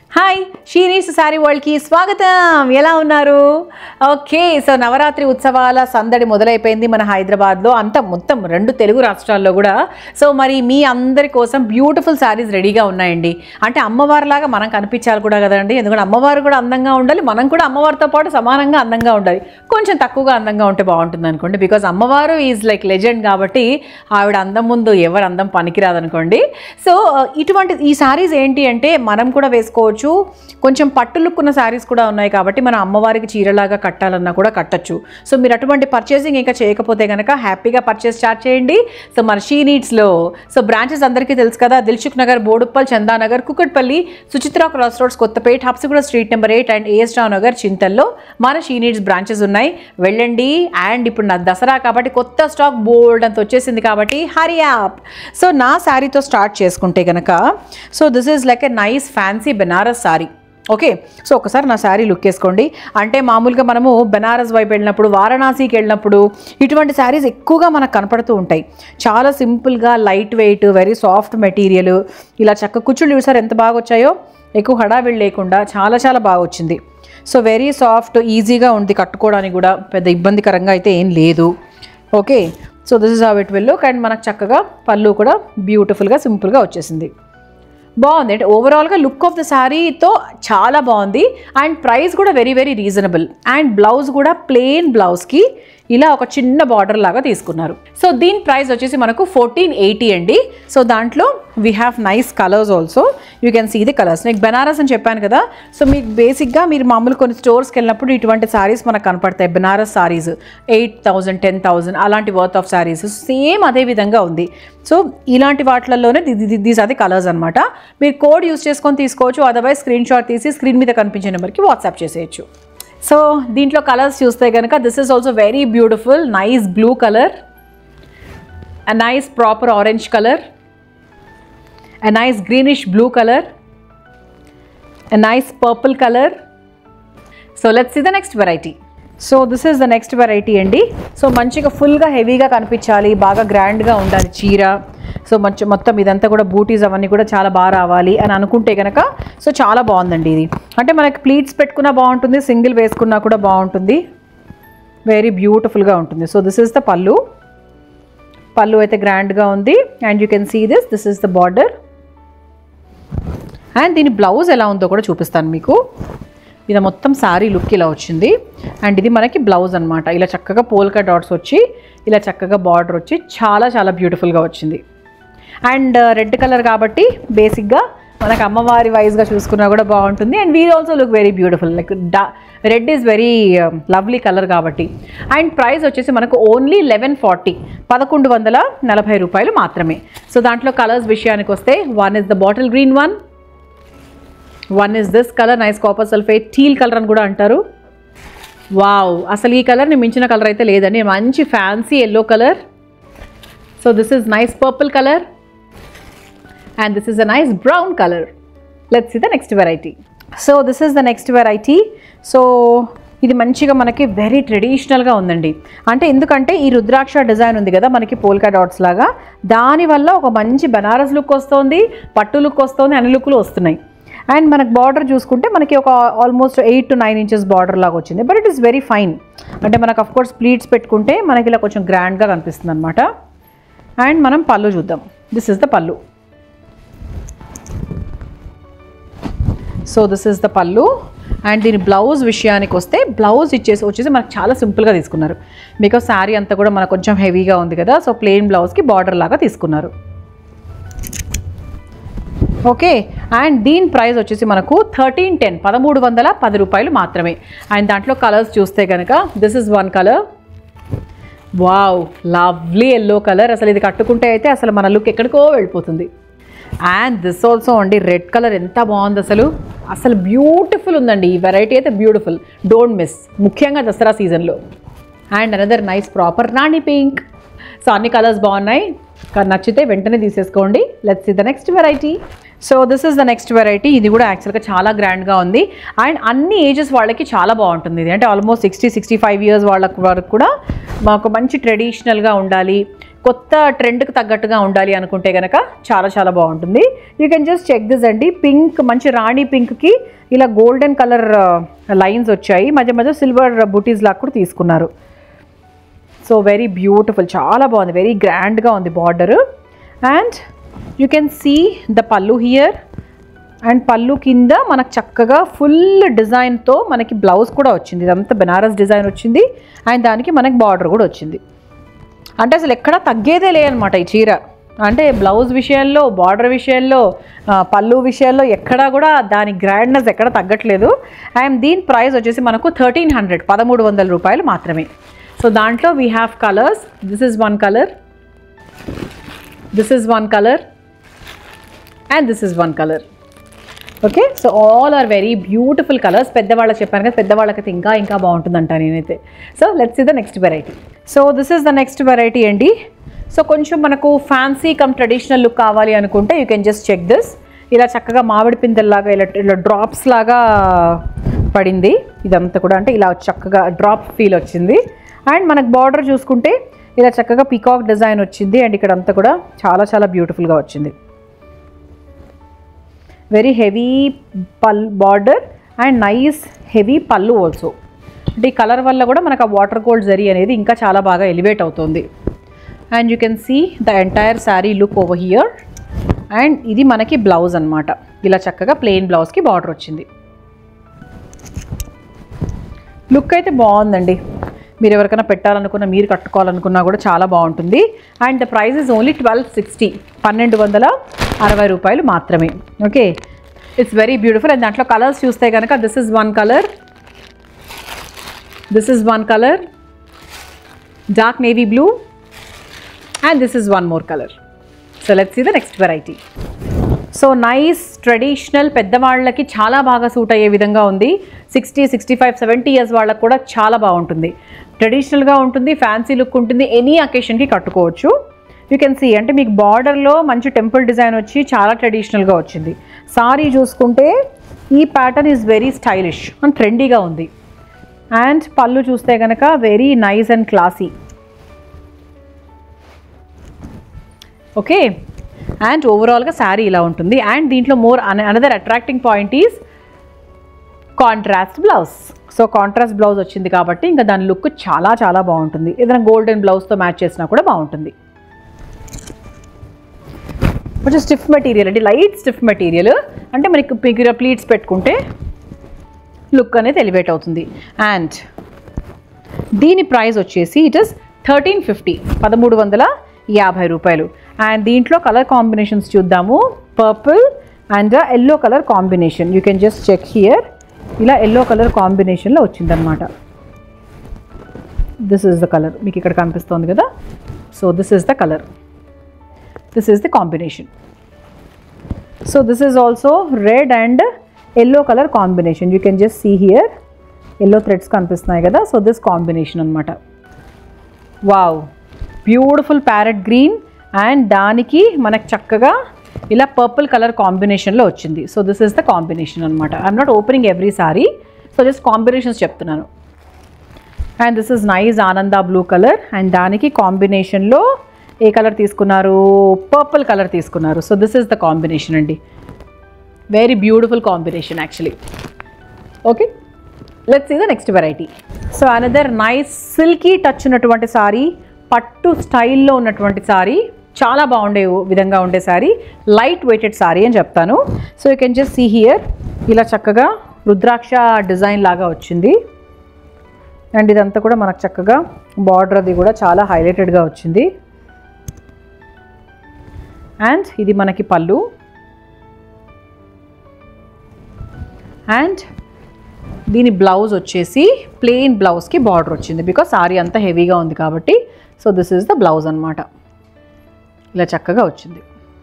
Hi షీరీస్ sari వరల్డ్కి స్వాగతం ఎలా ఉన్నారు ఓకే సో నవరాత్రి ఉత్సవాల సందడి మొదలైపోయింది మన హైదరాబాద్లో అంత మొత్తం రెండు తెలుగు రాష్ట్రాల్లో కూడా సో మరి మీ అందరి కోసం బ్యూటిఫుల్ శారీస్ రెడీగా ఉన్నాయండి అంటే అమ్మవారిలాగా మనం కనిపించాలి కూడా కదండి ఎందుకంటే అమ్మవారు కూడా అందంగా ఉండాలి మనం కూడా అమ్మవారితో పాటు సమానంగా అందంగా ఉండాలి కొంచెం తక్కువగా అందంగా ఉంటే బాగుంటుంది అనుకోండి బికాజ్ అమ్మవారు ఈజ్ లైక్ లెజెండ్ కాబట్టి ఆవిడ అందం ముందు ఎవరు అందం పనికిరాదనుకోండి సో ఇటువంటి ఈ శారీస్ ఏంటి అంటే మనం కూడా వేసుకోవచ్చు కొంచెం పట్టు లుక్ ఉన్న శారీస్ కూడా ఉన్నాయి కాబట్టి మన అమ్మవారికి చీరలాగా కట్టాలన్నా కూడా కట్టచ్చు సో మీరు అటువంటి పర్చేసింగ్ ఇంకా చేయకపోతే కనుక హ్యాపీగా పర్చేస్ స్టార్ట్ చేయండి సో మన షీ నీడ్స్లో సో బ్రాంచెస్ అందరికీ తెలుసు కదా Dilsukh Nagar Boduppal Chandanagar Kukatpally Suchitra cross roads Kothapet Habsiguda street number eight and AS Rao Nagar చింతల్లో మన షీ నీడ్స్ బ్రాంచెస్ ఉన్నాయి వెళ్ళండి అండ్ ఇప్పుడు నా దసరా కాబట్టి కొత్త స్టాక్ బోల్డ్ అంత వచ్చేసింది కాబట్టి హరి యాప్ సో నా శారీతో స్టార్ట్ చేసుకుంటే కనుక so this is like a nice fancy Banaras sari okay so ఒకసారి నా శారీ లుక్ వేసుకోండి అంటే మామూలుగా మనము బెనారస్ వైపు వెళ్ళినప్పుడు వారణాసికి వెళ్ళినప్పుడు ఇటువంటి శారీస్ ఎక్కువగా మనకు కనపడుతూ ఉంటాయి చాలా సింపుల్గా light weight very soft material ఇలా చక్క కుచ్చుళ్ళు చూసారు ఎంత బాగా వచ్చాయో ఎక్కువ హడావిడి లేకుండా చాలా చాలా బాగా వచ్చింది సో వెరీ సాఫ్ట్ ఈజీగా ఉంది కట్టుకోవడానికి కూడా పెద్ద ఇబ్బందికరంగా అయితే ఏం లేదు okay so this is how it will look and మనకు చక్కగా పళ్ళు కూడా బ్యూటిఫుల్గా సింపుల్గా వచ్చేసింది బాగుంది అంటే ఓవరాల్గా లుక్ ఆఫ్ ద శారీతో చాలా బాగుంది అండ్ ప్రైస్ కూడా very very reasonable and blouse కూడా ప్లెయిన్ బ్లౌజ్కి ఇలా ఒక చిన్న బార్డర్ లాగా తీసుకున్నారు సో దీని ప్రైస్ వచ్చేసి మనకు ఫోర్టీన్ ఎయిటీ అండి సో దాంట్లో we have nice colours also you can see the colours నీకు బెనారస్ అని చెప్పాను కదా సో మీకు బేసిక్గా మీరు మామూలు కొన్ని స్టోర్స్కి వెళ్ళినప్పుడు ఇటువంటి సారీస్ మనకు కనపడతాయి Banaras saris eight thousand ten thousand అలాంటి వర్త్ ఆఫ్ సారీస్ సేమ్ అదే విధంగా ఉంది సో ఇలాంటి వాటిలలోనే దీస్ అది కలర్స్ అనమాట మీరు కోడ్ యూస్ చేసుకొని తీసుకోవచ్చు అదర్వైజ్ స్క్రీన్ షాట్ తీసి స్క్రీన్ మీద కనిపించే నెంబర్కి వాట్సాప్ చేసేయచ్చు సో దీంట్లో కలర్స్ చూస్తే కనుక this is also very beautiful nice blue colour a nice proper orange color, a nice greenish blue color, a nice purple color. So let's see the next variety. So this is the next variety అండి so మంచిగా ఫుల్గా హెవీగా కనిపించాలి బాగా గ్రాండ్గా ఉండాలి చీర so మంచి మొత్తం ఇదంతా కూడా బూటీస్ అవన్నీ కూడా చాలా బాగా రావాలి అని అనుకుంటే కనుక సో చాలా బాగుందండి ఇది అంటే మనకి ప్లీట్స్ పెట్టుకున్నా బాగుంటుంది సింగిల్ వేసుకున్నా కూడా బాగుంటుంది వెరీ బ్యూటిఫుల్గా ఉంటుంది సో దిస్ ఈస్ ద పళ్ళు పళ్ళు అయితే గ్రాండ్గా ఉంది and you can see this this is the border and దీని బ్లౌజ్ ఎలా ఉందో కూడా చూపిస్తాను మీకు ఇది మొత్తం శారీ లుక్ ఇలా వచ్చింది అండ్ ఇది మనకి బ్లౌజ్ అనమాట ఇలా చక్కగా పోల్కా డాట్స్ వచ్చి ఇలా చక్కగా బార్డర్ వచ్చి చాలా చాలా బ్యూటిఫుల్గా వచ్చింది అండ్ రెడ్ కలర్ కాబట్టి బేసిక్గా మనకు అమ్మవారి వైజ్గా చూసుకున్నా కూడా బాగుంటుంది and we also look very beautiful like the red is very lovely colour కాబట్టి అండ్ ప్రైస్ వచ్చేసి మనకు ఓన్లీ లెవెన్ ఫార్టీ పదకొండు వందల నలభై రూపాయలు మాత్రమే సో దాంట్లో కలర్స్ విషయానికి వస్తే one is the bottle green one one is this colour nice copper sulphate teal colour అని కూడా అంటారు వావ్ అసలు ఈ కలర్ని మించిన కలర్ అయితే లేదండి మంచి fancy yellow colour so this is nice purple colour and this is a nice brown colour let's see the next variety so this is the next variety so ఇది మంచిగా మనకి వెరీ ట్రెడిషనల్గా ఉందండి అంటే ఎందుకంటే ఈ రుద్రాక్ష డిజైన్ ఉంది కదా మనకి పోల్కా డాట్స్ లాగా దానివల్ల ఒక మంచి బనారస్ లుక్ వస్తుంది పట్టు లుక్ వస్తుంది అన్ని లుక్లు వస్తున్నాయి అండ్ మనకు బార్డర్ చూసుకుంటే మనకి ఒక almost eight to nine inches border లాగా వచ్చింది but it is very fine అంటే మనకు అఫ్ కోర్స్ ప్లీట్స్ పెట్టుకుంటే మనకి ఇలా కొంచెం గ్రాండ్గా కనిపిస్తుంది అనమాట అండ్ మనం పళ్ళు చూద్దాం దిస్ ఇస్ ద పళ్ళు సో దిస్ ఇస్ ద పళ్ళు అండ్ దీని బ్లౌజ్ విషయానికి వస్తే బ్లౌజ్ ఇచ్చేసి వచ్చేసి మనకు చాలా సింపుల్గా తీసుకున్నారు బికాస్ శారీ అంతా కూడా మనకు కొంచెం హెవీగా ఉంది కదా సో ప్లెయిన్ బ్లౌజ్కి బార్డర్ లాగా తీసుకున్నారు ఓకే అండ్ దీని ప్రైస్ వచ్చేసి మనకు థర్టీన్ టెన్ పదమూడు వందల పది రూపాయలు మాత్రమే అండ్ దాంట్లో కలర్స్ చూస్తే కనుక this is one colour wow lovely yellow colour అసలు ఇది కట్టుకుంటే అయితే అసలు మన లుక్ ఎక్కడికో వెళ్ళిపోతుంది అండ్ దిస్ ఆల్సో అండి రెడ్ కలర్ ఎంత బాగుంది అసలు అసలు బ్యూటిఫుల్ ఉందండి ఈ వెరైటీ అయితే బ్యూటిఫుల్ డోంట్ మిస్ ముఖ్యంగా దసరా సీజన్లో and another nice proper rani pink so అన్ని కలర్స్ బాగున్నాయి కానీ నచ్చితే వెంటనే తీసేసుకోండి let's see the next variety so this is the next variety ఇది కూడా యాక్చువల్గా చాలా గ్రాండ్గా ఉంది అండ్ అన్ని ఏజెస్ వాళ్ళకి చాలా బాగుంటుంది ఇది అంటే almost sixty sixty five years వాళ్ళ వరకు కూడా మాకు మంచి ట్రెడిషనల్గా ఉండాలి కొత్త ట్రెండ్కి తగ్గట్టుగా ఉండాలి అనుకుంటే కనుక చాలా చాలా బాగుంటుంది you can just check this అండి పింక్ మంచి రాణి పింక్కి ఇలా గోల్డెన్ కలర్ లైన్స్ వచ్చాయి మధ్య మధ్య సిల్వర్ బుటీస్ లాగా కూడా తీసుకున్నారు సో వెరీ బ్యూటిఫుల్ చాలా బాగుంది వెరీ గ్రాండ్గా ఉంది border and you can see the పల్లు హియర్ అండ్ పళ్ళు కింద మనకు చక్కగా ఫుల్ డిజైన్తో మనకి బ్లౌజ్ కూడా వచ్చింది ఇదంతా బెనారస్ డిజైన్ వచ్చింది అండ్ దానికి మనకి బార్డర్ కూడా వచ్చింది అంటే అసలు ఎక్కడ తగ్గేదే లేదనమాట ఈ చీర అంటే బ్లౌజ్ విషయంలో బార్డర్ విషయంలో ఆ, పళ్ళు విషయంలో ఎక్కడా కూడా దాని గ్రాండ్నెస్ ఎక్కడ తగ్గట్లేదు అండ్ దీని ప్రైస్ వచ్చేసి మనకు థర్టీన్ హండ్రెడ్ పదమూడు వందల రూపాయలు మాత్రమే సో దాంట్లో we have colours this is one colour this is one colour and this is one colour okay so all are very beautiful colours పెద్దవాళ్ళకి చెప్పాను కదా పెద్దవాళ్ళకైతే ఇంకా ఇంకా బాగుంటుందంట నేనైతే so let's is the next variety so this is the next variety అండి so కొంచెం మనకు ఫ్యాన్సీ కమ్ ట్రెడిషనల్ లుక్ కావాలి అనుకుంటే you can just check this ఇలా చక్కగా మామిడి పిందెల్లాగా ఇలా ఇలా డ్రాప్స్ లాగా పడింది ఇదంతా కూడా అంటే ఇలా చక్కగా డ్రాప్ ఫీల్ వచ్చింది అండ్ మనకు బార్డర్ చూసుకుంటే ఇలా చక్కగా పీకాక్ డిజైన్ వచ్చింది అండ్ ఇక్కడ అంతా కూడా చాలా చాలా బ్యూటిఫుల్గా వచ్చింది వెరీ హెవీ పల్ బార్డర్ అండ్ నైస్ హెవీ పళ్ళు ఆల్సో అంటే ఈ కలర్ వల్ల కూడా మనకు ఆ వాటర్ గోల్డ్ జరీ అనేది ఇంకా చాలా బాగా ఎలివేట్ అవుతుంది and you can see the entire sari look over here and ఇది మనకి బ్లౌజ్ అన్నమాట ఇలా చక్కగా ప్లెయిన్ బ్లౌజ్కి బార్డర్ వచ్చింది లుక్ అయితే బాగుందండి మీరు ఎవరికైనా పెట్టాలనుకున్నా మీరు కట్టుకోవాలనుకున్నా కూడా చాలా బాగుంటుంది and the price is only twelve sixty పన్నెండు వందల అరవై రూపాయలు మాత్రమే okay it's very beautiful and దాంట్లో కలర్స్ చూస్తే కనుక this is one colour this is one colour dark navy blue and this is one more colour so let's see the next variety so nice traditional పెద్దవాళ్ళకి చాలా బాగా suit అయ్యే విధంగా ఉంది sixty sixty five seventy years వాళ్ళకి కూడా చాలా బాగుంటుంది ట్రెడిషనల్గా ఉంటుంది ఫ్యాన్సీ లుక్ ఉంటుంది ఎనీ అకేషన్కి కట్టుకోవచ్చు యూ కెన్ సీ అంటే మీకు బార్డర్లో మంచి టెంపుల్ డిజైన్ వచ్చి చాలా ట్రెడిషనల్గా వచ్చింది సారీ చూసుకుంటే ఈ pattern is very stylish and ట్రెండీగా ఉంది అండ్ పళ్ళు చూస్తే కనుక very nice and classy okay and ఓవరాల్గా శారీ ఇలా ఉంటుంది అండ్ దీంట్లో more another attracting point is contrast blouse so contrast blouse వచ్చింది కాబట్టి ఇంకా దాని లుక్ చాలా చాలా బాగుంటుంది ఏదైనా గోల్డెన్ బ్లౌజ్తో మ్యాచ్ చేసినా కూడా బాగుంటుంది కొంచెం స్టిఫ్ మెటీరియల్ అంటే లైట్ స్టిఫ్ మెటీరియల్ అంటే మనకి పిగిర ప్లీట్స్ పెట్టుకుంటే లుక్ అనేది ఎలివేట్ అవుతుంది అండ్ దీని ప్రైస్ వచ్చేసి ఇట్ ఇస్ థర్టీన్ ఫిఫ్టీ పదమూడు వందల యాభై రూపాయలు అండ్ దీంట్లో కలర్ కాంబినేషన్స్ చూద్దాము purple and yellow colour combination you can just check here ఇలా ఎల్లో కలర్ కాంబినేషన్లో వచ్చిందనమాట దిస్ ఇస్ ద కలర్ మీకు ఇక్కడ కనిపిస్తోంది కదా so this is the colour this is the combination so this is also red and yellow colour combination you can just see here yellow threads కనిపిస్తున్నాయి కదా so this combination అనమాట wow beautiful parrot green and దానికి మనకు చక్కగా ఇలా purple colour కాంబినేషన్లో వచ్చింది so this is the combination అనమాట I'm not opening every sari so just combinations చెప్తున్నాను అండ్ దిస్ ఇస్ నైస్ ఆనంద బ్లూ కలర్ అండ్ దానికి కాంబినేషన్లో ఏ కలర్ తీసుకున్నారు పర్పుల్ కలర్ తీసుకున్నారు so this is the combination అండి very beautiful combination actually okay let's see the next variety so another nice silky touch ఉన్నటువంటి సారీ పట్టు స్టైల్లో ఉన్నటువంటి సారీ చాలా బాగుండే విధంగా ఉండే సారీ లైట్ వెయిటెడ్ సారీ అని చెప్తాను so you can just see here ఇలా చక్కగా రుద్రాక్ష డిజైన్ లాగా వచ్చింది అండ్ ఇదంతా కూడా మనకు చక్కగా బార్డర్ అది కూడా చాలా హైలైటెడ్గా వచ్చింది అండ్ ఇది మనకి పళ్ళు అండ్ దీని బ్లౌజ్ వచ్చేసి ప్లెయిన్ బ్లౌజ్కి బార్డర్ వచ్చింది బికాస్ సారీ అంతా హెవీగా ఉంది కాబట్టి so this is the blouse అనమాట ఇలా చక్కగా వచ్చింది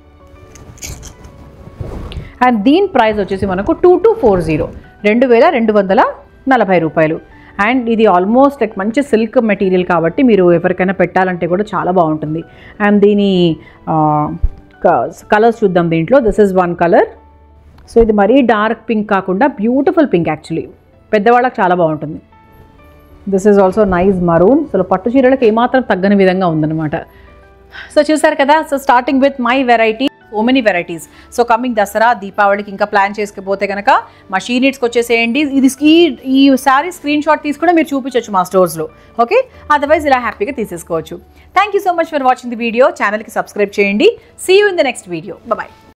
అండ్ దీని ప్రైస్ వచ్చేసి మనకు టూ టూ ఫోర్ జీరో రెండు వేల రెండు వందల నలభై రూపాయలు అండ్ ఇది ఆల్మోస్ట్ లైక్ మంచి సిల్క్ మెటీరియల్ కాబట్టి మీరు ఎవరికైనా పెట్టాలంటే కూడా చాలా బాగుంటుంది అండ్ దీని కలర్స్ చూద్దాం దీంట్లో this is one colour so ఇది మరీ డార్క్ పింక్ కాకుండా బ్యూటిఫుల్ పింక్ యాక్చువల్లీ పెద్దవాళ్ళకి చాలా బాగుంటుంది this is also nice maroon అసలు పట్టు చీరలకు ఏమాత్రం తగ్గని విధంగా ఉందన్నమాట సో చూసారు కదా so starting with my variety so many varieties so coming Dasara దీపావళికి ఇంకా ప్లాన్ చేసుకుపోతే కనుక మా షీ నీడ్స్కి వచ్చేసేయండి ఇది ఈ ఈ శారీ స్క్రీన్ షాట్ తీసి కూడా మీరు చూపించవచ్చు మా స్టోర్స్లో ఓకే అదర్వైజ్ ఇలా హ్యాపీగా తీసేసుకోవచ్చు thank you so much for watching the video ఛానల్కి సబ్స్క్రైబ్ చేయండి see you in the next video bye